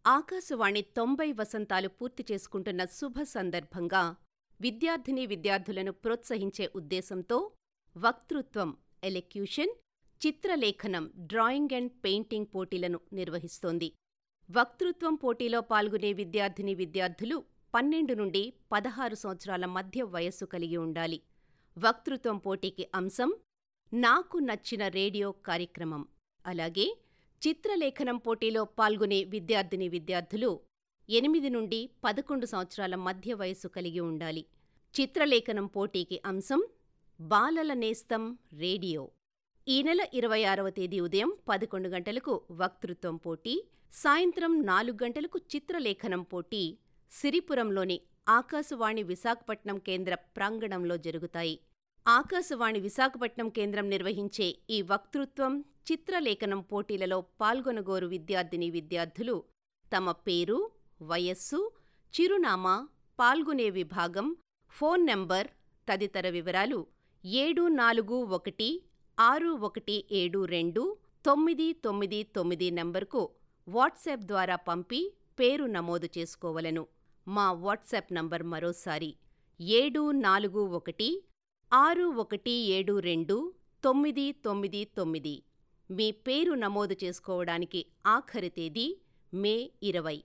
ఆకాశవాణి తొంభై వసంతాలు పూర్తి చేసుకుంటున్న శుభ సందర్భంగా విద్యార్థినీ విద్యార్థులను ప్రోత్సహించే ఉద్దేశంతో వక్తృత్వం ఎలెక్యూషన్, చిత్రలేఖనం డ్రాయింగ్ అండ్ పెయింటింగ్ పోటీలను నిర్వహిస్తోంది. వక్తృత్వం పోటీలో పాల్గొనే విద్యార్థినీ విద్యార్థులు పన్నెండు నుండి పదహారు సంవత్సరాల మధ్య వయస్సు కలిగి ఉండాలి. వక్తృత్వం పోటీకి అంశం నాకు నచ్చిన రేడియో కార్యక్రమం. అలాగే చిత్రలేఖనం పోటీలో పాల్గొనే విద్యార్థినీ విద్యార్థులు ఎనిమిది నుండి పదకొండు సంవత్సరాల మధ్య వయస్సు కలిగి ఉండాలి. చిత్రలేఖనం పోటీకి అంశం బాలల నేస్తం రేడియో. ఈ నెల ఇరవై ఆరవ తేదీ ఉదయం పదకొండు గంటలకు వక్తృత్వం పోటీ, సాయంత్రం నాలుగు గంటలకు చిత్రలేఖనం పోటీ సిరిపురంలోని ఆకాశవాణి విశాఖపట్నం కేంద్ర ప్రాంగణంలో జరుగుతాయి. ఆకాశవాణి విశాఖపట్నం కేంద్రం నిర్వహించే ఈ వక్తృత్వం, చిత్రలేఖనం పోటీలలో పాల్గొనగోరు విద్యార్థినీ విద్యార్థులు తమ పేరు, వయస్సు, చిరునామా, పాల్గొనే విభాగం, ఫోన్ నంబర్ తదితర వివరాలు ఏడు నాలుగు ఒకటి ఆరు ఒకటి ఏడు రెండు తొమ్మిది తొమ్మిది తొమ్మిది నంబరుకు వాట్సాప్ ద్వారా పంపి పేరు నమోదు చేసుకోవలెను. మా వాట్సాప్ నంబర్ మరోసారి ఏడు నాలుగు ఒకటి ఆరు ఒకటి ఏడు రెండు తొమ్మిది తొమ్మిది తొమ్మిది. మీ పేరు నమోదు చేసుకోవడానికి ఆఖరి తేదీ మే ఇరవై.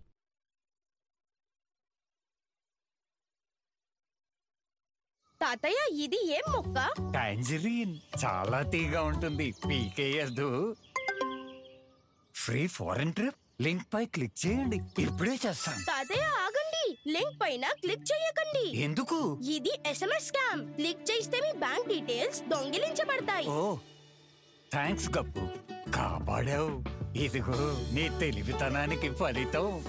తాతయ్య ఇది ఏం మొక్క టాంజరీన్ చాలా తీగా ఉంటుంది పీకేయద్దు ఫ్రీ ఫారెన్ ట్రిప్ లింక్ పై క్లిక్ చేయండి ఇప్పుడే చేస్తాం తాతయ్య ఆగండి లింక్ పైన క్లిక్ చేయకండి ఎందుకు ఇది ఎస్ఎంఎస్ స్కామ్ క్లిక్ చేస్తే మీ బ్యాంక్ డీటెయిల్స్ దొంగిలించబడతాయి ఓ థ్యాంక్స్ గప్పు కాపాడావు ఇదిగో నీ తెలివితనానికి ఫలితం